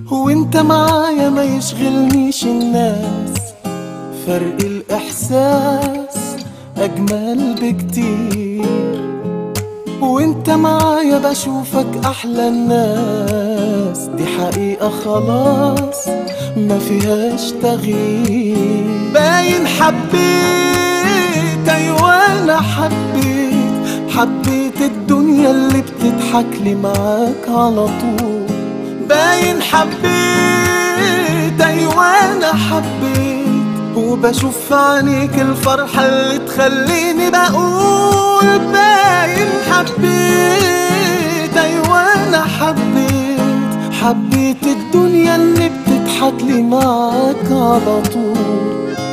وانت معايا ما يشغلنيش الناس فرق الإحساس أجمل بكتير وانت معايا بشوفك أحلى الناس دي حقيقة خلاص ما فيهاش تغيير باين حبيت أيوة أنا حبيت حبيت الدنيا اللي بتضحك لي معاك على طول باين حبيت أيوة أنا حبيت وبشوف في عينيك الفرحة اللي تخليني بقول باين حبيت أيوة أنا حبيت حبيت الدنيا اللي بتضحك لي معاك على طول